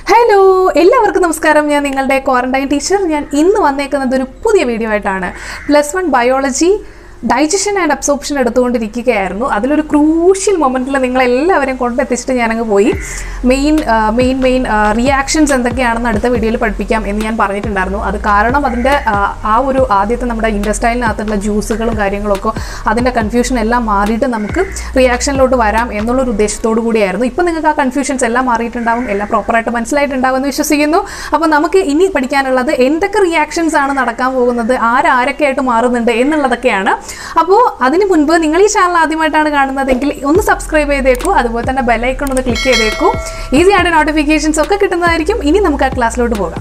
Hello എല്ലാവർക്കും നമസ്കാരം ഞാൻ നിങ്ങളുടെ ക്വാറന്റൈൻ ടീച്ചർ ഞാൻ ഇന്ന് വന്നേക്കുന്നത് ഒരു പുതിയ വീഡിയോ ആയിട്ടാണ് plus one biology digestion and absorption എടുത്തുകൊണ്ടിരിക്കുകയായിരുന്നു അതിലൊരു ക്രൂഷ്യൽ മൊമെൻറ്റിൽ നിങ്ങളെല്ലാവരെയും കൊണ്ടെത്തിച്ചിട്ട് ഞാനങ്ങ് പോയി മെയിൻ മെയിൻ മെയിൻ റിയാക്ഷൻസ് എന്തൊക്കെയാണെന്ന് അടുത്ത വീഡിയോയിൽ പഠിപ്പിക്കാം എന്ന് ഞാൻ പറഞ്ഞിട്ടുണ്ടായിരുന്നു അത് കാരണം അതിൻ്റെ ആ, ആ ഒരു ആദ്യത്തെ നമ്മുടെ ഇൻഡസ്റ്റൈലിനകത്തുള്ള ജ്യൂസുകളും കാര്യങ്ങളൊക്കെ അതിൻ്റെ കൺഫ്യൂഷൻ എല്ലാം മാറിയിട്ട് നമുക്ക് റിയാക്ഷനിലോട്ട് വരാം എന്നുള്ളൊരു ഉദ്ദേശത്തോടു കൂടിയായിരുന്നു ഇപ്പം നിങ്ങൾക്ക് ആ കൺഫ്യൂഷൻസ് എല്ലാം മാറിയിട്ടുണ്ടാവും എല്ലാം പ്രോപ്പറായിട്ട് മനസ്സിലായിട്ടുണ്ടാവും എന്ന് വിശ്വസിക്കുന്നു അപ്പോൾ നമുക്ക് ഇനി പഠിക്കാനുള്ളത് എന്തൊക്കെ റിയാക്ഷൻസ് ആണ് നടക്കാൻ പോകുന്നത് ആരാരൊക്കെ ആയിട്ട് മാറുന്നുണ്ട് എന്നുള്ളതൊക്കെയാണ് അപ്പോൾ അതിന് മുൻപ് നിങ്ങൾ ഈ ചാനൽ ആദ്യമായിട്ടാണ് കാണുന്നതെങ്കിൽ ഒന്ന് സബ്സ്ക്രൈബ് ചെയ്തേക്കൂ അതുപോലെ തന്നെ ബെല്ലൈക്കൺ ഒന്ന് ക്ലിക്ക് ചെയ്തേക്കൂ ഈസി ആയിട്ട് നോട്ടിഫിക്കേഷൻസ് ഒക്കെ കിട്ടുന്നതായിരിക്കും ഇനി നമുക്ക് ആ ക്ലാസ്സിലോട്ട് പോകാം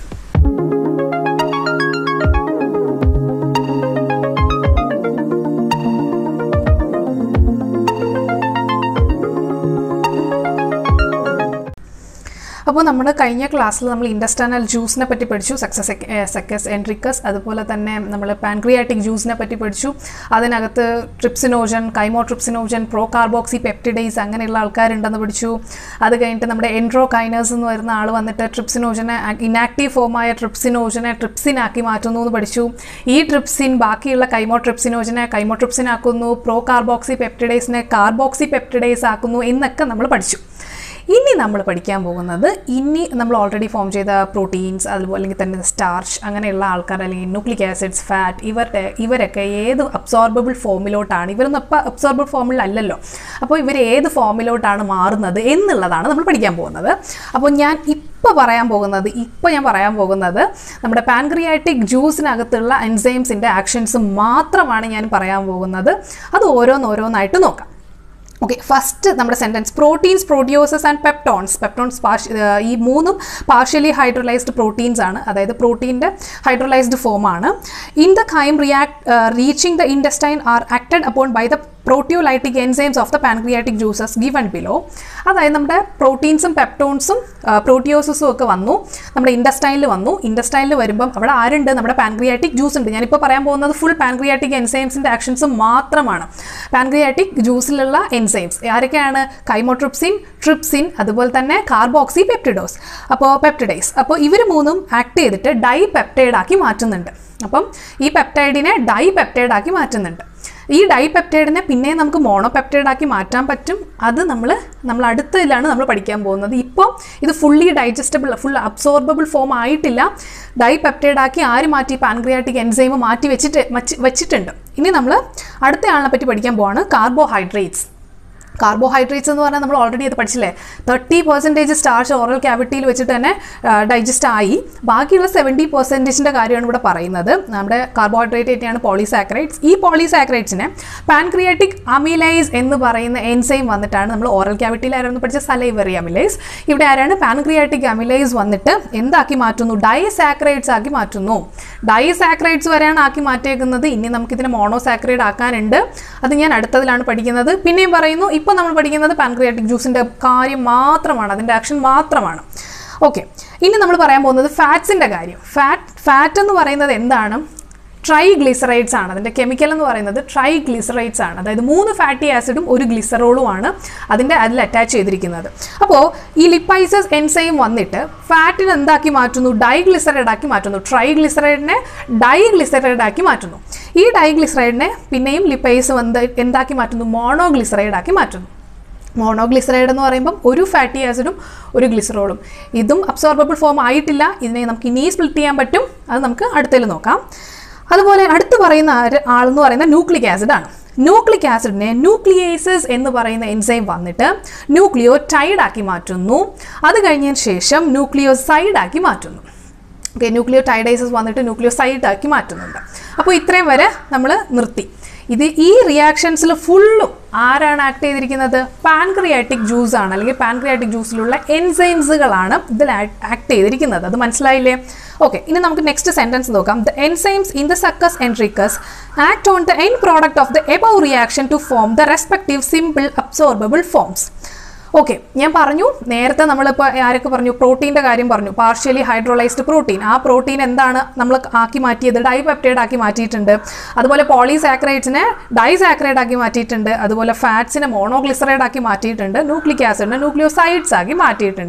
അപ്പോൾ നമ്മൾ കഴിഞ്ഞ ക്ലാസ്സിൽ നമ്മൾ ഇൻഡസ്റ്റാനൽ ജ്യൂസിനെ പറ്റി പഠിച്ചു സക്സസ് സെക്കസ് എൻട്രിക്കസ് അതുപോലെ തന്നെ നമ്മൾ പാൻക്രിയാറ്റിക് ജ്യൂസിനെ പറ്റി പഠിച്ചു അതിനകത്ത് trypsinogen chymotrypsinogen procarboxypeptidase അങ്ങനെയുള്ള ആൾക്കാരുണ്ടെന്ന് പഠിച്ചു അത് കഴിഞ്ഞിട്ട് നമ്മുടെ എൻഡ്രോ കൈനേഴ്സ് എന്ന് വരുന്ന ആൾ വന്നിട്ട് ട്രിപ്സിനോജനെ ഇനാക്റ്റീവ് ഫോമായ ട്രിപ്സിനോജനെ ട്രിപ്സിനാക്കി മാറ്റുന്നു എന്ന് പഠിച്ചു ഈ ട്രിപ്സിൻ ബാക്കിയുള്ള കൈമോ ട്രിപ്സിനോജനെ കൈമോ ട്രിപ്സിനാക്കുന്നു പ്രോ കാർബോക്സി പെപ്റ്റിഡൈസിനെ കാർബോക്സി പെപ്റ്റിഡൈസ് ആക്കുന്നു എന്നൊക്കെ നമ്മൾ പഠിച്ചു ഇനി നമ്മൾ പഠിക്കാൻ പോകുന്നത് ഇനി നമ്മൾ ഓൾറെഡി ഫോം ചെയ്ത പ്രോട്ടീൻസ് അതുപോലെ അല്ലെങ്കിൽ തന്നെ സ്റ്റാർച്ച് അങ്ങനെയുള്ള ആൾക്കാർ അല്ലെങ്കിൽ ന്യൂക്ലിക് ആസിഡ്സ് ഫാറ്റ് ഇവരുടെ ഇവരൊക്കെ ഏത് അബ്സോർബിൾ ഫോമിലോട്ടാണ് ഇവരൊന്നും ഇപ്പോൾ അബ്സോർബിൾ ഫോമിലല്ലല്ലോ അപ്പോൾ ഇവർ ഏത് ഫോമിലോട്ടാണ് മാറുന്നത് എന്നുള്ളതാണ് നമ്മൾ പഠിക്കാൻ പോകുന്നത് അപ്പോൾ ഞാൻ ഇപ്പോൾ പറയാൻ പോകുന്നത് ഇപ്പോൾ ഞാൻ പറയാൻ പോകുന്നത് നമ്മുടെ പാൻക്രിയാറ്റിക് ജ്യൂസിനകത്തുള്ള എൻസൈംസിൻ്റെ ആക്ഷൻസ് മാത്രമാണ് ഞാൻ പറയാൻ പോകുന്നത് അത് ഓരോന്നോരോന്നായിട്ട് നോക്കാം ഓക്കെ ഫസ്റ്റ് നമ്മുടെ sentence proteins proteoses and peptones peptones ഈ മൂന്നും പാർഷ്യലി ഹൈഡ്രോലൈസ്ഡ് പ്രോട്ടീൻസ് ആണ് അതായത് പ്രോട്ടീൻ്റെ ഹൈഡ്രോലൈസ്ഡ് ഫോമാണ് in the chyme react reaching the intestine are acted upon by the proteolytic enzymes of the pancreatic juices given below അതായത് നമ്മുടെ പ്രോട്ടീൻസും പെപ്റ്റോൺസും പ്രോട്ടിയോസസും ഒക്കെ വന്നു നമ്മുടെ ഇൻഡസ്റ്റൈനിൽ വന്നു ഇൻഡസ്റ്റൈനിൽ വരുമ്പം അവിടെ ആരുണ്ട് നമ്മുടെ പാൻക്രിയാറ്റിക് ജ്യൂസ് ഉണ്ട് ഞാനിപ്പോൾ പറയാൻ പോകുന്നത് ഫുൾ പാൻക്രിയാറ്റിക് എൻസൈംസിൻ്റെ ആക്ഷൻസ് മാത്രമാണ് പാൻക്രിയാറ്റിക് ജ്യൂസിലുള്ള എൻസൈംസ് ആരൊക്കെയാണ് കൈമോട്രിപ്സിൻ ട്രിപ്സിൻ അതുപോലെ തന്നെ കാർബോക്സി പെപ്റ്റിഡോസ് അപ്പോൾ പെപ്റ്റിഡൈസ് അപ്പോൾ ഇവർ മൂന്നും ആക്ട് ചെയ്തിട്ട് ഡൈ പെപ്റ്റൈഡ് ആക്കി മാറ്റുന്നുണ്ട് അപ്പം ഈ പെപ്റ്റൈഡിനെ ഡൈ പെപ്റ്റൈഡ് ആക്കി മാറ്റുന്നുണ്ട് ഈ ഡൈ പെപ്റ്റൈഡിനെ പിന്നെ നമുക്ക് മോണോ പെപ്റ്റൈഡ് ആക്കി മാറ്റാൻ പറ്റും അത് നമ്മൾ നമ്മൾ അടുത്തതിലാണ് നമ്മൾ പഠിക്കാൻ പോകുന്നത് ഇപ്പോൾ ഇത് fully digestible full absorbable form ആയിട്ടില്ല ഡൈ പെപ്റ്റൈഡ് ആക്കി ആര് മാറ്റി പാൻക്രിയാറ്റിക് എൻസൈം മാറ്റി വെച്ചിട്ട് വച്ച് വെച്ചിട്ടുണ്ട് ഇനി നമ്മൾ അടുത്ത ആളിനെ പറ്റി പഠിക്കാൻ പോവാണ് കാർബോഹൈഡ്രേറ്റ്സ് കാർബോഹൈഡ്രേറ്റ്സ് എന്ന് പറഞ്ഞാൽ നമ്മൾ ഓൾറെഡി അത് പഠിച്ചില്ലേ തേർട്ടി പെർസെൻറ്റേജ് സ്റ്റാർച്ച് ഓറൽ ക്യാവിറ്റിയിൽ വെച്ചിട്ട് തന്നെ ഡൈജസ്റ്റ് ആയി ബാക്കിയുള്ള സെവൻറ്റി പെർസെൻറ്റേജിൻ്റെ കാര്യമാണ് ഇവിടെ പറയുന്നത് നമ്മുടെ കാർബോഹൈഡ്രേറ്റ് ആയിട്ടാണ് പോളിസാക്രൈറ്റ്സ് ഈ പോളിസാക്രൈറ്റ്സിനെ പാൻക്രിയാറ്റിക് അമിലൈസ് എന്ന് പറയുന്ന എൻസൈം വന്നിട്ടാണ് നമ്മൾ ഓറൽ ക്യാവിറ്റിയിലായിരുന്നു പഠിച്ച സലൈവറി അമിലൈസ് ഇവിടെ ആരാണ് പാൻക്രിയാറ്റിക് അമിലൈസ് വന്നിട്ട് എന്താക്കി മാറ്റുന്നു ഡൈസാക്രൈഡ്സ് ആക്കി മാറ്റുന്നു ഡൈസാക്രൈഡ്സ് വരെയാണ് ആക്കി മാറ്റിയേക്കുന്നത് ഇനി നമുക്കിതിനെ മോണോസാക്രൈഡ് ആക്കാനുണ്ട് അത് ഞാൻ അടുത്തതിലാണ് പഠിക്കുന്നത് പിന്നെയും പറയുന്നു ഇപ്പോൾ നമ്മൾ പഠിക്കുന്നത് പാൻക്രിയാറ്റിക് ജ്യൂസിൻ്റെ കാര്യം മാത്രമാണ് അതിൻ്റെ ആക്ഷൻ മാത്രമാണ് ഓക്കെ ഇനി നമ്മൾ പറയാൻ പോകുന്നത് ഫാറ്റ്സിൻ്റെ കാര്യം ഫാറ്റ് ഫാറ്റ് എന്ന് പറയുന്നത് എന്താണ് ട്രൈഗ്ലിസറൈഡ്സ് ആണ് അതിൻ്റെ കെമിക്കൽ എന്ന് പറയുന്നത് ട്രൈഗ്ലിസറൈഡ്സ് ആണ് അതായത് മൂന്ന് ഫാറ്റി ആസിഡും ഒരു ഗ്ലിസറോളും ആണ് അതിൻ്റെ അതിൽ അറ്റാച്ച് ചെയ്തിരിക്കുന്നത് അപ്പോൾ ഈ ലിപ്പൈസസ് എൻസൈം വന്നിട്ട് ഫാറ്റിനെ എന്താക്കി മാറ്റുന്നു ഡൈഗ്ലിസറൈഡ് ആക്കി മാറ്റുന്നു ട്രൈഗ്ലിസറൈഡിനെ ഡൈഗ്ലിസറൈഡ് ആക്കി മാറ്റുന്നു ഈ ഡൈഗ്ലിസറൈഡിനെ പിന്നെയും ലിപ്പൈസ് വന്ന് എന്താക്കി മാറ്റുന്നു മോണോഗ്ലിസറൈഡ് ആക്കി മാറ്റുന്നു മോണോഗ്ലിസറൈഡ് എന്ന് പറയുമ്പം ഒരു ഫാറ്റി ആസിഡും ഒരു ഗ്ലിസറോളും ഇതും അബ്സോർബിൾ ഫോം ആയിട്ടില്ല ഇതിനെ നമുക്ക് ഇനി സ്പ്ലിറ്റ് ചെയ്യാൻ പറ്റും അത് നമുക്ക് അടുത്തതിൽ നോക്കാം അതുപോലെ അടുത്ത് പറയുന്ന ആര് ആളെന്ന് പറയുന്നത് ന്യൂക്ലിക് ആസിഡ് ആണ് ന്യൂക്ലിക് ആസിഡിനെ ന്യൂക്ലിയേസസ് എന്ന് പറയുന്ന എൻസൈം വന്നിട്ട് ന്യൂക്ലിയോ ടൈഡ് ആക്കി മാറ്റുന്നു അത് കഴിഞ്ഞതിന് ശേഷം ന്യൂക്ലിയോ സൈഡ് ആക്കി മാറ്റുന്നു ഓക്കെ ന്യൂക്ലിയോ ടൈഡൈസസ് വന്നിട്ട് ന്യൂക്ലിയോ സൈഡ് ആക്കി മാറ്റുന്നുണ്ട് അപ്പോൾ ഇത്രയും വരെ നമ്മൾ നിർത്തി ഇത് ഈ റിയാക്ഷൻസിൽ ഫുള്ളും ആരാണ് ആക്ട് ചെയ്തിരിക്കുന്നത് പാൻക്രിയാറ്റിക് ജ്യൂസ് ആണ് അല്ലെങ്കിൽ പാൻക്രിയാറ്റിക് ജ്യൂസിലുള്ള എൻസൈംസുകളാണ് ഇതിൽ ആക്ട് ചെയ്തിരിക്കുന്നത് അത് മനസ്സിലായില്ലേ ഓക്കെ ഇനി നമുക്ക് നെക്സ്റ്റ് സെൻറ്റൻസ് നോക്കാം the enzymes in the succus entericus act on the end product of the above reaction to form the respective simple absorbable forms okay ഞാൻ പറഞ്ഞു നേരത്തെ നമ്മളിപ്പോൾ ആരൊക്കെ പറഞ്ഞു പ്രോട്ടീൻ്റെ കാര്യം പറഞ്ഞു പാർഷ്യലി ഹൈഡ്രോളൈസ്ഡ് പ്രോട്ടീൻ ആ പ്രോട്ടീൻ എന്താണ് നമ്മൾ ആക്കി മാറ്റിയത് ഡൈപെപ്റ്റൈഡ് ആക്കി മാറ്റിയിട്ടുണ്ട് അതുപോലെ പോളിസാക്രൈഡ്സിനെ ഡൈസാക്രൈഡ് ആക്കി മാറ്റിയിട്ടുണ്ട് അതുപോലെ ഫാറ്റ്സിനെ മോണോഗ്ലിസറൈഡ് ആക്കി മാറ്റിയിട്ടുണ്ട് ന്യൂക്ലിക് ആസിഡിനെ ന്യൂക്ലിയോസൈഡ്സ് ആക്കി മാറ്റിയിട്ടുണ്ട്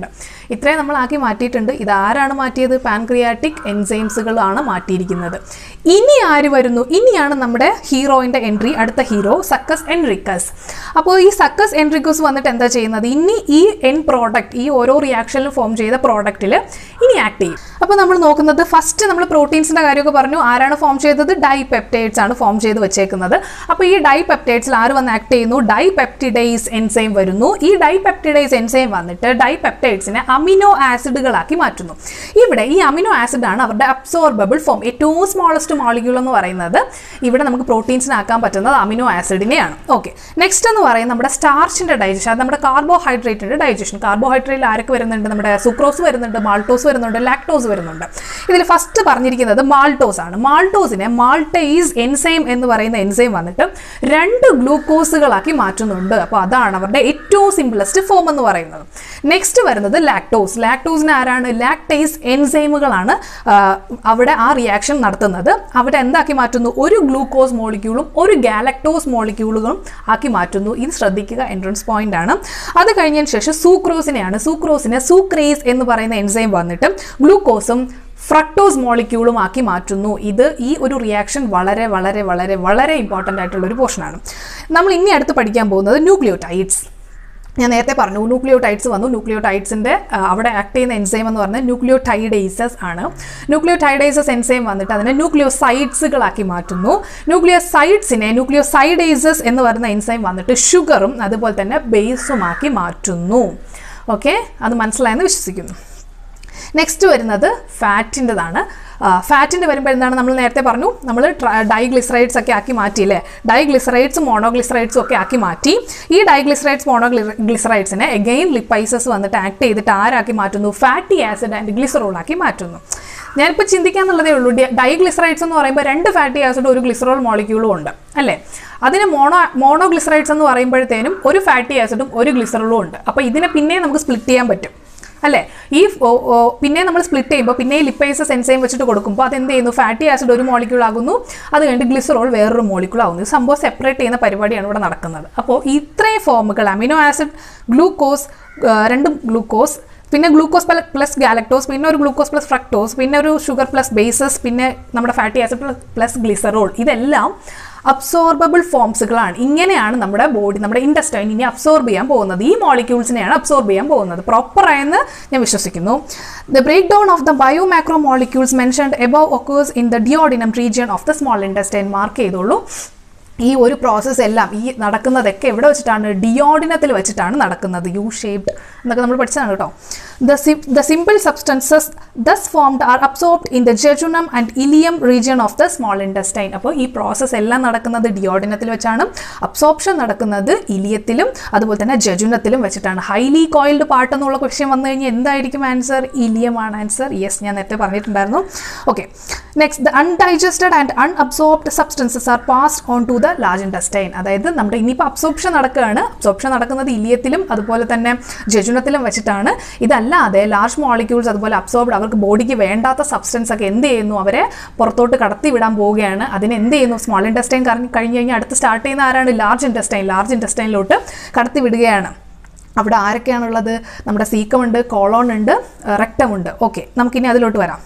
ഇത്രയും നമ്മൾ ആക്കി മാറ്റിയിട്ടുണ്ട് ഇത് ആരാണ് മാറ്റിയത് പാൻക്രിയാറ്റിക് എൻസൈംസുകളാണ് മാറ്റിയിരിക്കുന്നത് ഇനി ആര് വരുന്നു ഇനിയാണ് നമ്മുടെ ഹീറോയിൻ്റെ എൻട്രി അടുത്ത ഹീറോ സക്കസ് എൻറിക്കസ് അപ്പോൾ ഈ സക്കസ് എൻറിക്കസ് വന്നിട്ട് എന്താ ചെയ്യുന്നത് ഇനി ഈ എൻ പ്രോഡക്റ്റ് ഈ ഓരോ റിയാക്ഷനിലും ഫോം ചെയ്ത പ്രോഡക്റ്റിൽ ഇനി ആക്ട് ചെയ്യും അപ്പോൾ നമ്മൾ നോക്കുന്നത് ഫസ്റ്റ് നമ്മൾ പ്രോട്ടീൻസിൻ്റെ കാര്യമൊക്കെ പറഞ്ഞു ആരാണ് ഫോം ചെയ്തത് ഡൈപെപ്റ്റൈഡ്സ് ആണ് ഫോം ചെയ്ത് വെച്ചേക്കുന്നത് അപ്പോൾ ഈ ഡൈപെപ്റ്റൈഡ്സിൽ ആര് വന്ന് ആക്ട് ചെയ്യുന്നു ഡൈപെപ്റ്റിഡൈസ് എൻസൈം വരുന്നു ഈ ഡൈപെപ്റ്റിഡൈസ് എൻസൈം വന്നിട്ട് ഡൈപെപ്റ്റൈഡ്സിനെ അമിനോ ആസിഡുകളാക്കി മാറ്റുന്നു ഇവിടെ ഈ അമിനോ ആസിഡ് ആണ് അവരുടെ അബ്സോർബിൾ ഫോം ഏറ്റവും സ്മോളസ്റ്റ് മോളിക്യൂൾ എന്ന് പറയുന്നത് ഇവിടെ നമുക്ക് പ്രോട്ടീൻസിനാക്കാൻ പറ്റുന്നത് അമിനോ ആസിഡിനെയാണ് ഓക്കെ നെക്സ്റ്റ് എന്ന് പറയുന്നത് നമ്മുടെ സ്റ്റാർച്ചിൻ്റെ ഡൈജഷൻ അത് നമ്മുടെ കാർബോഹൈഡ്രേറ്റിൻ്റെ ഡൈജഷൻ കാർബോഹൈഡ്രേറ്റിൽ ആരൊക്കെ വരുന്നുണ്ട് നമ്മുടെ സുക്രോസ് വരുന്നുണ്ട് മാൾട്ടോസ് വരുന്നുണ്ട് ലാക്ടോസ് വരുന്നുണ്ട് ഇതിൽ ഫസ്റ്റ് പറഞ്ഞിരിക്കുന്നത് മാൾട്ടോസ് ആണ് മാൾട്ടോസിനെ മാൾട്ടൈസ് എൻസൈം എന്ന് പറയുന്ന എൻസൈം വന്നിട്ട് രണ്ട് ഗ്ലൂക്കോസുകളാക്കി മാറ്റുന്നുണ്ട് അപ്പോൾ അതാണ് അവരുടെ ഏറ്റവും സിംപിളസ്റ്റ് ഫോം എന്ന് പറയുന്നത് നെക്സ്റ്റ് വരുന്നത് ലാക്ടോസ് ലാക്ടോസിന് ആരാണ് ലാക്ടൈസ് എൻസൈമുകളാണ് ആ, അവിടെ ആ റിയാക്ഷൻ നടത്തുന്നത് അവിടെ എന്താക്കി മാറ്റുന്നു ഒരു ഗ്ലൂക്കോസ് മോളിക്യൂളും ഒരു ഗാലക്ടോസ് മോളിക്യൂളുകളും ആക്കി മാറ്റുന്നു ഇത് ശ്രദ്ധിക്കുക എൻട്രൻസ് പോയിന്റ് ആണ് അത് കഴിഞ്ഞതിന് ശേഷം സൂക്രോസിനെയാണ് സൂക്രോസിനെ സൂക്രേസ് എന്ന് പറയുന്ന എൻസൈം വന്നിട്ട് ഗ്ലൂക്കോസും ഫ്രക്ടോസ് മോളിക്യൂളും ആക്കി മാറ്റുന്നു ഇത് ഈ ഒരു റിയാക്ഷൻ വളരെ വളരെ വളരെ വളരെ ഇമ്പോർട്ടൻ്റ് ആയിട്ടുള്ള ഒരു പോർഷനാണ് നമ്മൾ ഇനി അടുത്ത് പഠിക്കാൻ പോകുന്നത് ന്യൂക്ലിയോടൈഡ്സ് ഞാൻ നേരത്തെ പറഞ്ഞു ന്യൂക്ലിയോടൈഡ്സ് വന്നു ന്യൂക്ലിയോടൈഡ്സിൻ്റെ അവിടെ ആക്ട് ചെയ്യുന്ന എൻസൈം എന്ന് പറഞ്ഞാൽ ന്യൂക്ലിയോടൈഡൈസസ് ആണ് ന്യൂക്ലിയോടൈഡൈസസ് എൻസൈം വന്നിട്ട് അതിനെ ന്യൂക്ലിയോസൈഡ്സുകളാക്കി മാറ്റുന്നു ന്യൂക്ലിയോസൈഡ്സിനെ ന്യൂക്ലിയോസൈഡൈസസ് എന്ന് പറയുന്ന എൻസൈം വന്നിട്ട് ഷുഗറും അതുപോലെ തന്നെ ബേസുമാക്കി മാറ്റുന്നു ഓക്കെ അത് മനസ്സിലായെന്ന് വിശ്വസിക്കുന്നു നെക്സ്റ്റ് വരുന്നത് ഫാറ്റിൻ്റെതാണ് ഫാറ്റിൻ്റെ വരുമ്പോൾ എന്താണ് നമ്മൾ നേരത്തെ പറഞ്ഞു നമ്മൾ ഡൈഗ്ലിസറൈഡ്സ് ഒക്കെ ആക്കി മാറ്റിയില്ലേ ഡൈഗ്ലിസറൈഡ്സും മോണോഗ്ലിസറൈഡ്സും ഒക്കെ ആക്കി മാറ്റി ഈ ഡൈഗ്ലിസറൈഡ്സ് മോണോഗ്ലിസറൈഡ്സിനെ എഗെയിൻ ലിപ്പൈസസ് വന്നിട്ട് ആക്ട് ചെയ്തിട്ട് ആരാക്കി മാറ്റുന്നു ഫാറ്റി ആസിഡ് ആൻഡ് ഗ്ലിസറോൾ ആക്കി മാറ്റുന്നു ഞാനിപ്പോൾ ചിന്തിക്കാന്നുള്ളതേ ഉള്ളൂ ഡൈഗ്ലിസറൈഡ്സ് എന്ന് പറയുമ്പോൾ രണ്ട് ഫാറ്റി ആസിഡ് ഒരു ഗ്ലിസറോൾ മോളിക്യൂളും ഉണ്ട് അല്ലേ അതിന് മോണോ മോണോഗ്ലിസറൈഡ്സ് എന്ന് പറയുമ്പോഴത്തേനും ഒരു ഫാറ്റി ആസിഡും ഒരു ഗ്ലിസറോളും ഉണ്ട് അപ്പോൾ ഇതിനെ പിന്നെ നമുക്ക് സ്പ്ലിറ്റ് ചെയ്യാൻ പറ്റും അല്ലേ ഈ ഓ- ഓ- പിന്നെ നമ്മൾ സ്പ്ലിറ്റ് ചെയ്യുമ്പോൾ പിന്നെ ഈ ലിപ്പൈസസ് എൻസൈം വെച്ചിട്ട് കൊടുക്കുമ്പോൾ അത് എന്ത് ചെയ്യുന്നു ഫാറ്റി ആസിഡ് ഒരു മോളിക്യൂൾ ആകുന്നു അത് കഴിഞ്ഞിട്ട് ഗ്ലിസറോൾ വേറൊരു മോളിക്യൂൾ ആകുന്നു ഇത് സംഭവം സെപ്പറേറ്റ് ചെയ്യുന്ന പരിപാടിയാണ് ഇവിടെ നടക്കുന്നത് അപ്പോൾ ഇത്രയും ഫോമുകൾ അമിനോ ആസിഡ് ഗ്ലൂക്കോസ് രണ്ട് ഗ്ലൂക്കോസ് പിന്നെ ഗ്ലൂക്കോസ് പ്ലസ് ഗാലക്ടോസ് പിന്നെ ഒരു ഗ്ലൂക്കോസ് പ്ലസ് ഫ്രക്ടോസ് പിന്നെ ഒരു ഷുഗർ പ്ലസ് ബേസസ് പിന്നെ നമ്മുടെ ഫാറ്റി ആസിഡ് പ്ലസ് ഗ്ലിസറോൾ ഇതെല്ലാം അബ്സോർബിൾ ഫോംസുകളാണ് ഇങ്ങനെയാണ് നമ്മുടെ ബോഡി നമ്മുടെ ഇൻഡസ്റ്റൈൻ ഇനി അബ്സോർബ് ചെയ്യാൻ പോകുന്നത് ഈ മോളിക്യൂൾസിനെയാണ് അബ്സോർബ് ചെയ്യാൻ പോകുന്നത് പ്രോപ്പറായെന്ന് ഞാൻ വിശ്വസിക്കുന്നു the break down of the bio macro molecules mentioned above occurs in the duodenum region of the small intestine mark ചെയ്തോളൂ ഈ ഒരു പ്രോസസ്സ് എല്ലാം ഈ നടക്കുന്നതൊക്കെ എവിടെ വെച്ചിട്ടാണ് ഡിയോഡിനത്തിൽ വെച്ചിട്ടാണ് നടക്കുന്നത് യു ഷേപ്ഡ് എന്നൊക്കെ നമ്മൾ പഠിച്ചതാണ് കേട്ടോ the the simple substances thus formed are absorbed in the jejunum and ileum region of the small intestine അപ്പോൾ ഈ പ്രോസസ്സ് എല്ലാം നടക്കുന്നത് ഡിയോഡിനത്തിൽ വെച്ചാണ് അബ്സോർപ്ഷൻ നടക്കുന്നത് ഇലിയത്തിലും അതുപോലെ തന്നെ ജജുനത്തിലും വെച്ചിട്ടാണ് ഹൈലി കോയിൽഡ് പാർട്ട് എന്നുള്ള ക്വസ്റ്റ്യൻ വന്നു കഴിഞ്ഞാൽ എന്തായിരിക്കും ആൻസർ ഇലിയമാണ് ആൻസർ യെസ് ഞാൻ നേരത്തെ പറഞ്ഞിട്ടുണ്ടായിരുന്നു okay next the undigested and unabsorbed substances are passed on to the large intestine അതായത് നമ്മുടെ ഇനിയിപ്പോൾ അബ്സോർപ്ഷൻ നടക്കുകയാണ് അബ്സോർപ്ഷൻ നടക്കുന്നത് ഇലിയത്തിലും അതുപോലെ തന്നെ ജജുനത്തിലും വെച്ചിട്ടാണ് ഇതല്ലാതെ ലാർജ് മോളിക്യൂൾസ് അതുപോലെ അബ്സോർബ്ഡ് അവർക്ക് ബോഡിക്ക് വേണ്ടാത്ത സബ്സ്റ്റൻസ് ഒക്കെ എന്ത് ചെയ്യുന്നു അവരെ പുറത്തോട്ട് കടത്തി വിടാൻ പോവുകയാണ് അതിന് എന്ത് ചെയ്യുന്നു സ്മോൾ ഇൻഡസ്റ്റൈൻ കഴിഞ്ഞ് കഴിഞ്ഞാൽ അടുത്ത് സ്റ്റാർട്ട് ചെയ്യുന്ന ആരാണ് ലാർജ് ഇൻഡസ്റ്റൈൻ ലാർജ് ഇൻഡസ്റ്റൈനിലോട്ട് കടത്തി വിടുകയാണ് അവിടെ ആരൊക്കെയാണുള്ളത് നമ്മുടെ സീക്കമുണ്ട് കോളോൺ ഉണ്ട് റെക്ടം ഉണ്ട് ഓക്കെ നമുക്കിനി അതിലോട്ട് വരാം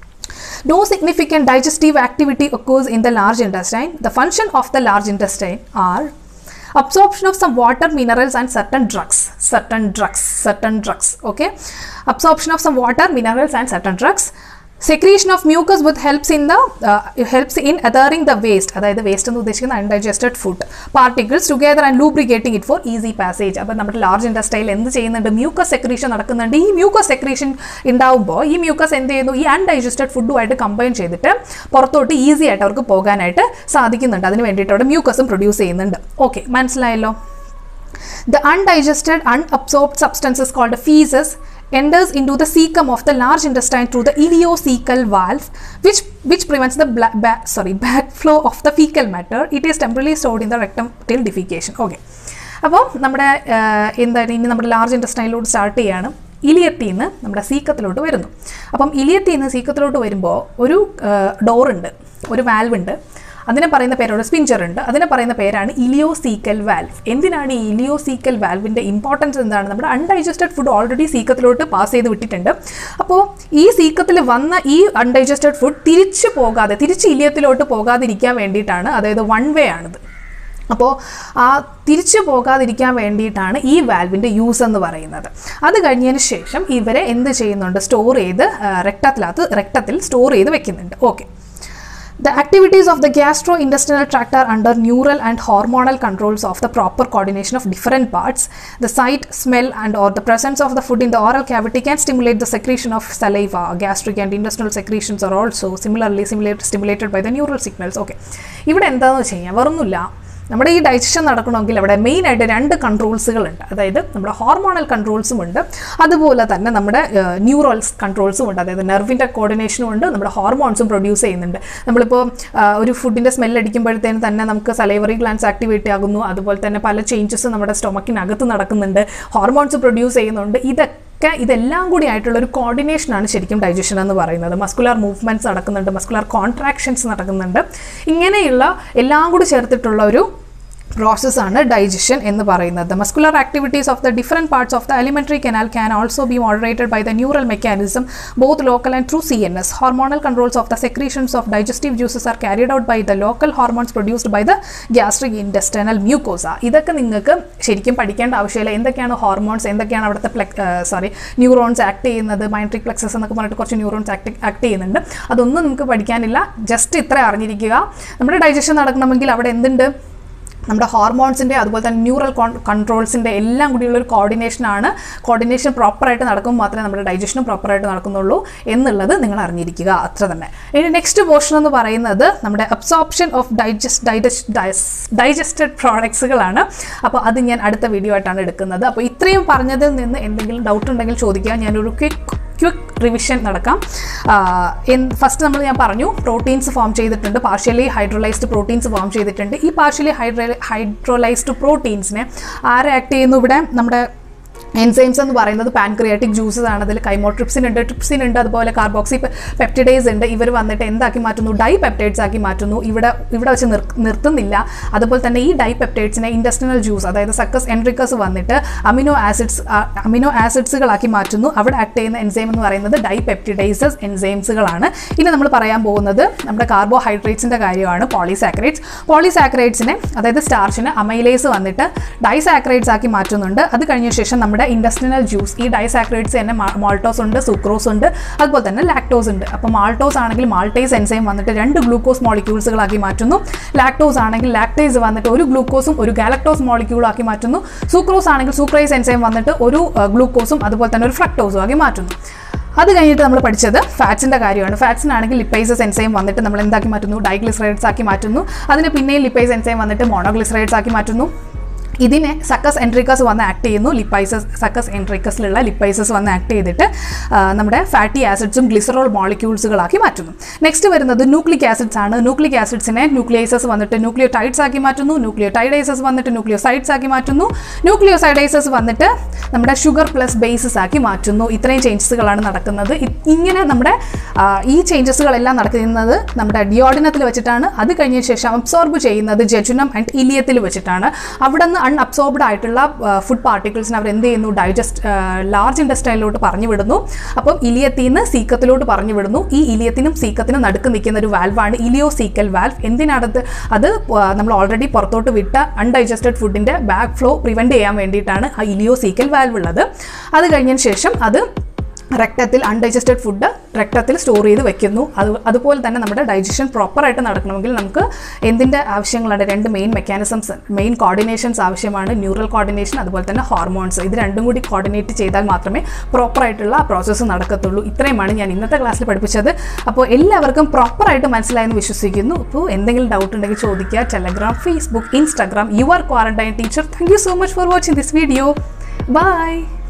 No significant digestive activity occurs in the large intestine. The function of the large intestine are absorption of some water, minerals, and certain drugs. Certain drugs. Certain drugs. Okay. Absorption of some water, minerals, and certain drugs. Secretion of mucus with helps in the helps in adhering the waste അതായത് waste എന്ന് ഉദ്ദേശിക്കുന്ന undigested food particles together and lubricating it for easy passage അപ്പോൾ നമ്മുടെ large ഇൻഡസ്ട്രിയിൽ എന്ത് ചെയ്യുന്നുണ്ട് mucus secretion നടക്കുന്നുണ്ട് ഈ മ്യൂക്കസ് സെക്രീഷൻ ഉണ്ടാവുമ്പോൾ ഈ മ്യൂക്കസ് എന്ത് ചെയ്യുന്നു ഈ അൺഡൈജസ്റ്റഡ് ഫുഡുമായിട്ട് കമ്പൈൻ ചെയ്തിട്ട് പുറത്തോട്ട് ഈസി ആയിട്ട് അവർക്ക് പോകാനായിട്ട് സാധിക്കുന്നുണ്ട് അതിന് വേണ്ടിയിട്ട് അവിടെ മ്യൂക്കസും പ്രൊഡ്യൂസ് ചെയ്യുന്നുണ്ട് ഓക്കെ മനസ്സിലായല്ലോ The undigested, unabsorbed substances called feces enters into the cecum of the large intestine through the ileocecal valve, which which prevents the bla- ba- sorry backflow of the fecal matter. It is temporarily stored in the rectum till defecation. Okay. അപ്പോൾ നമ്മുടെ ആഹ്, എന്താണ് ഇനി നമ്മുടെ large ഇൻഡസ്ട്രൈനിലോട്ട് start ചെയ്യാണ് ഇലിയത്തിൽ നിന്ന് നമ്മുടെ സീക്കത്തിലോട്ട് വരുന്നു അപ്പം ഇലിയത്തിൽ നിന്ന് സീക്കത്തിലോട്ട് വരുമ്പോൾ ഒരു ഡോറുണ്ട് ഒരു വാൽവ് ഉണ്ട് അതിനെ പറയുന്ന പേരോട് സ്പിഞ്ചർ ഉണ്ട് അതിനെ പറയുന്ന പേരാണ് ഇലിയോസീക്കൽ വാൽവ് എന്തിനാണ് ഈ ഇലിയോസീക്കൽ വാൽവിൻ്റെ ഇമ്പോർട്ടൻസ് എന്താണ് നമ്മുടെ അൺഡൈജസ്റ്റഡ് ഫുഡ് ഓൾറെഡി സീക്കത്തിലോട്ട് പാസ് ചെയ്ത് വിട്ടിട്ടുണ്ട് അപ്പോൾ ഈ സീക്കത്തിൽ വന്ന ഈ അൺഡൈജസ്റ്റഡ് ഫുഡ് തിരിച്ചു പോകാതെ തിരിച്ച് ഇലിയത്തിലോട്ട് പോകാതിരിക്കാൻ വേണ്ടിയിട്ടാണ് അതായത് വൺ വേ ആണിത് അപ്പോൾ ആ തിരിച്ചു പോകാതിരിക്കാൻ വേണ്ടിയിട്ടാണ് ഈ വാൽവിൻ്റെ യൂസ് എന്ന് പറയുന്നത് അത് കഴിഞ്ഞതിന് ശേഷം ഇവരെ എന്ത് ചെയ്യുന്നുണ്ട് സ്റ്റോർ ചെയ്ത് രക്തത്തിനകത്ത് രക്തത്തിൽ സ്റ്റോർ ചെയ്ത് വെക്കുന്നുണ്ട് okay The activities of the gastrointestinal tract are under neural and hormonal controls of the proper coordination of different parts. The sight, smell, and or the presence of the food in the oral cavity can stimulate the secretion of saliva. Gastric and intestinal secretions are also similarly stimulate, stimulated by the neural signals. Okay. ഇവിടെ എന്താണെന്ന് വെച്ച് കഴിഞ്ഞാൽ വേറൊന്നുമില്ല നമ്മുടെ ഈ digestion നടക്കണമെങ്കിൽ അവിടെ മെയിനായിട്ട് രണ്ട് കൺട്രോൾസുകളുണ്ട് അതായത് നമ്മുടെ ഹോർമോണൽ കൺട്രോൾസും ഉണ്ട് അതുപോലെ തന്നെ നമ്മുടെ ന്യൂറൽസ് കൺട്രോൾസും ഉണ്ട് അതായത് നെർവിൻ്റെ കോർഡിനേഷനും ഉണ്ട് നമ്മുടെ ഹോർമോൺസും പ്രൊഡ്യൂസ് ചെയ്യുന്നുണ്ട് നമ്മളിപ്പോൾ ആ, ഒരു ഫുഡിൻ്റെ സ്മെൽ അടിക്കുമ്പോഴത്തേനും തന്നെ നമുക്ക് സലൈവറി ഗ്ലാൻസ് ആക്ടിവേറ്റ് ആകുന്നു അതുപോലെ തന്നെ പല ചേഞ്ചസ് നമ്മുടെ സ്റ്റൊമക്കിനകത്ത് നടക്കുന്നുണ്ട് ഹോർമോൺസ് പ്രൊഡ്യൂസ് ചെയ്യുന്നുണ്ട് ഇതൊക്കെ ഒക്കെ ഇതെല്ലാം കൂടി ആയിട്ടുള്ള ഒരു കോർഡിനേഷനാണ് ശരിക്കും ഡൈജഷൻ എന്ന് പറയുന്നത് മസ്കുലാർ മൂവ്മെൻറ്റ്സ് നടക്കുന്നുണ്ട് മസ്കുലാർ കോൺട്രാക്ഷൻസ് നടക്കുന്നുണ്ട് ഇങ്ങനെയുള്ള എല്ലാം കൂടി ചേർത്തിട്ടുള്ള ഒരു പ്രോസസ്സാണ് ഡൈജഷൻ എന്ന് പറയുന്നത് muscular activities of the different parts of the alimentary canal can also be moderated by the neural mechanism both local and through CNS. Hormonal controls of the secretions of digestive juices are carried out by the local hormones produced by the gastric intestinal mucosa. ഇതൊക്കെ നിങ്ങൾക്ക് ശരിക്കും പഠിക്കേണ്ട ആവശ്യമില്ല എന്തൊക്കെയാണ് hormones എന്തൊക്കെയാണ് അവിടുത്തെ പ്ലെക് sorry neurons act ചെയ്യുന്നത് മൈൻട്രിക് plexus എന്നൊക്കെ പറഞ്ഞിട്ട് കുറച്ച് ന്യൂറോൺസ് ആക്ട് ആക്ട് ചെയ്യുന്നുണ്ട് അതൊന്നും നമുക്ക് പഠിക്കാനില്ല ജസ്റ്റ് ഇത്ര അറിഞ്ഞിരിക്കുക നമ്മുടെ ഡൈജഷൻ നടക്കണമെങ്കിൽ അവിടെ എന്തുണ്ട് നമ്മുടെ ഹോർമോൺസിൻ്റെ അതുപോലെ തന്നെ ന്യൂറൽ കൺട്രോൾസിൻ്റെ എല്ലാം കൂടിയുള്ള ഒരു കോർഡിനേഷനാണ് കോർഡിനേഷൻ പ്രോപ്പറായിട്ട് നടക്കുമ്പോൾ മാത്രമേ നമ്മുടെ ഡൈജഷനും പ്രോപ്പറായിട്ട് നടക്കുന്നുള്ളൂ എന്നുള്ളത് നിങ്ങൾ അറിഞ്ഞിരിക്കുക അത്ര തന്നെ ഇനി നെക്സ്റ്റ് പോർഷൻ എന്ന് പറയുന്നത് നമ്മുടെ absorption of digest digest digested പ്രോഡക്ട്സുകളാണ് അപ്പോൾ അത് ഞാൻ അടുത്ത വീഡിയോ ആയിട്ടാണ് എടുക്കുന്നത് അപ്പോൾ ഇത്രയും പറഞ്ഞതിൽ നിന്ന് എന്തെങ്കിലും ഡൗട്ട് ഉണ്ടെങ്കിൽ ചോദിക്കുക ഞാനൊരു ക്വിക്ക് ക്വിക്ക് റിവിഷൻ നടക്കാം ഫസ്റ്റ് നമ്മൾ ഞാൻ പറഞ്ഞു പ്രോട്ടീൻസ് ഫോം ചെയ്തിട്ടുണ്ട് പാർഷ്യലി ഹൈഡ്രോലൈസ്ഡ് പ്രോട്ടീൻസ് ഫോം ചെയ്തിട്ടുണ്ട് ഈ പാർഷ്യലി ഹൈഡ്രോ ഹൈഡ്രോലൈസ്ഡ് പ്രോട്ടീൻസിനെ ആരെ ആക്ട് ചെയ്യുന്നു ഇവിടെ നമ്മുടെ എൻസൈംസ് എന്ന് പറയുന്നത് പാൻക്രിയാറ്റിക് ജ്യൂസസ് ആണ് അതിൽ കൈമോട്രിപ്സിൻ ഉണ്ട് ട്രിപ്സിൻ ഉണ്ട് അതുപോലെ കാർബോക്സി പെപ്റ്റിഡേസ് ഉണ്ട് ഇവർ വന്നിട്ട് എന്താക്കി മാറ്റുന്നു ഡൈ പെപ്റ്റൈഡ്സ് ആക്കി മാറ്റുന്നു ഇവിടെ ഇവിടെ വെച്ച് നിർ നിർത്തുന്നില്ല അതുപോലെ തന്നെ ഈ ഡൈ പെപ്റ്റൈഡ്സിനെ ഇൻഡസ്ട്രിയൽ ജ്യൂസ് അതായത് സക്കസ് എൻട്രിക്കസ് വന്നിട്ട് അമിനോ ആസിഡ്സ് അമിനോ ആസിഡ്സുകളാക്കി മാറ്റുന്നു അവിടെ ആക്ട് ചെയ്യുന്ന എൻസൈം എന്ന് പറയുന്നത് ഡൈ പെപ്റ്റിഡൈസസ് എൻസൈംസുകളാണ് ഇനി നമ്മൾ പറയാൻ പോകുന്നത് നമ്മുടെ കാർബോഹൈഡ്രേറ്റ്സിൻ്റെ കാര്യമാണ് പോളിസാക്രൈഡ്സ് പോളിസാക്രൈഡ്സിനെ അതായത് സ്റ്റാർച്ചിന് അമൈലേസ് വന്നിട്ട് ഡൈസാക്രൈഡ്സ് ആക്കി മാറ്റുന്നുണ്ട് അത് കഴിഞ്ഞ ശേഷം നമ്മുടെ ഇൻഡസ്ട്രിയൽ ജ്യൂസ് ഈ ഡൈസാക്രൈഡ്സ് തന്നെ മാൾട്ടോസ് ഉണ്ട് സുക്രോസ് ഉണ്ട് അതുപോലെ തന്നെ ലാക്ടോസ് ഉണ്ട് അപ്പോൾ മാൾട്ടോസ് ആണെങ്കിൽ മാൾട്ടേസ് എൻസൈം വന്നിട്ട് രണ്ട് ഗ്ലൂക്കോസ് മോളിക്യൂൾസുകളാക്കി മാറ്റുന്നു ലാക്ടോസ് ആണെങ്കിൽ ലാക്ടേസ് വന്നിട്ട് ഒരു ഗ്ലൂക്കോസും ഒരു ഗാലക്ടോസ് മോളിക്യൂളും ആക്കി മാറ്റുന്നു സൂക്രോസ് ആണെങ്കിൽ സൂക്രൈസ് എൻസൈം വന്നിട്ട് ഒരു ഗ്ലൂക്കോസും അതുപോലെ തന്നെ ഒരു ഫ്രക്ടോസും ആക്കി മാറ്റുന്നു അത് കഴിഞ്ഞിട്ട് നമ്മൾ പഠിച്ചത് ഫാറ്റ്സിൻ്റെ കാര്യമാണ് ഫാറ്റ്സിനാണെങ്കിൽ ലിപ്പൈസസ് എൻസൈം വന്നിട്ട് നമ്മൾ എന്താക്കി മാറ്റുന്നു ഡൈഗ്ലിസറൈഡ്സ് ആക്കി മാറ്റുന്നു അതിന് പിന്നെയും ലിപ്പൈസ് എൻസൈം വന്നിട്ട് മോണോഗ്ലിസറൈഡ്സ് ആക്കി മാറ്റുന്നു ഇതിനെ സക്കസ് എൻട്രിക്കസ് വന്ന് ആക്ട് ചെയ്യുന്നു ലിപ്പൈസസ് സക്കസ് എൻട്രിക്കസിലുള്ള ലിപ്പൈസസ് വന്ന് ആക്ട് ചെയ്തിട്ട് ആ, നമ്മുടെ ഫാറ്റി ആസിഡ്സും ഗ്ലിസറോൾ മോളിക്യൂൾസുകളാക്കി മാറ്റുന്നു നെക്സ്റ്റ് വരുന്നത് ന്യൂക്ലിക് ആസിഡ്സ് ആണ് ന്യൂക്ലിക് ആസിഡ്സിനെ ന്യൂക്ലിയസസ് വന്നിട്ട് ന്യൂക്ലിയോടൈഡ്സ് ആക്കി മാറ്റുന്നു ന്യൂക്ലിയോടൈഡൈസസ് വന്നിട്ട് ന്യൂക്ലിയോസൈഡ്സ് ആക്കി മാറ്റുന്നു ന്യൂക്ലിയോസൈഡൈസസ് വന്നിട്ട് നമ്മുടെ ഷുഗർ പ്ലസ് ബേസസ് ആക്കി മാറ്റുന്നു ഇത്രയും ചേഞ്ചസുകളാണ് നടക്കുന്നത് ഇ- ഇങ്ങനെ നമ്മുടെ ആ, ഈ ചേഞ്ചസുകളെല്ലാം നടക്കുന്നത് നമ്മുടെ ഡിയോഡിനത്തിൽ വെച്ചിട്ടാണ് അത് കഴിഞ്ഞ ശേഷം അബ്സോർബ് ചെയ്യുന്നത് ജജുനം ആൻഡ് ഇലിയത്തിൽ വെച്ചിട്ടാണ് അവിടെ നിന്ന് അൺഅബ്സോർബ്ഡ് ആയിട്ടുള്ള ഫുഡ് പാർട്ടിക്കിൾസിന് അവർ എന്ത് ചെയ്യുന്നു ഡൈജസ്റ്റ് ലാർജ് ഇൻഡസ്ട്രൈനിലോട്ട് പറഞ്ഞു വിടുന്നു അപ്പം ഇലിയത്തിൽ നിന്ന് സീക്കത്തിലോട്ട് പറഞ്ഞു വിടുന്നു ഈ ഇലിയത്തിനും സീക്കത്തിനും നടുക്ക് നിൽക്കുന്ന ഒരു വാൽവാണ് ഇലിയോ സീക്കൽ വാൽവ് എന്തിനകത്ത് അത് ആ, നമ്മൾ ഓൾറെഡി പുറത്തോട്ട് വിട്ട അൺഡൈജസ്റ്റഡ് ഫുഡിൻ്റെ ബാക്ക് ഫ്ലോ പ്രിവെൻറ്റ് ചെയ്യാൻ വേണ്ടിയിട്ടാണ് ആ ഇലിയോ സീക്കൽ വാൽവ് ഉള്ളത് അത് കഴിഞ്ഞതിന് ശേഷം അത് രക്തത്തിൽ അൺഡൈജസ്റ്റഡ് ഫുഡ് രക്തത്തിൽ സ്റ്റോർ ചെയ്ത് വെക്കുന്നു അത് അതുപോലെ തന്നെ നമ്മുടെ ഡൈജഷൻ പ്രോപ്പറായിട്ട് നടക്കണമെങ്കിൽ നമുക്ക് എന്തിൻ്റെ ആവശ്യങ്ങളാണ് രണ്ട് മെയിൻ മെക്കാനിസംസ് മെയിൻ കോർഡിനേഷൻസ് ആവശ്യമാണ് ന്യൂറൽ കോർഡിനേഷൻ അതുപോലെ തന്നെ ഹോർമോൺസ് ഇത് രണ്ടും കൂടി കോർഡിനേറ്റ് ചെയ്താൽ മാത്രമേ പ്രോപ്പറായിട്ടുള്ള പ്രോസസ്സ് നടക്കത്തുള്ളൂ ഇത്രയുമാണ് ഞാൻ ഇന്നത്തെ ക്ലാസ്സിൽ പഠിപ്പിച്ചത് അപ്പോൾ എല്ലാവർക്കും പ്രോപ്പറായിട്ട് മനസ്സിലായെന്ന് വിശ്വസിക്കുന്നു അപ്പോൾ എന്തെങ്കിലും ഡൗട്ട് ഉണ്ടെങ്കിൽ ചോദിക്കുക Telegram Facebook Instagram you are quarantine teacher thank you so much for watching this video by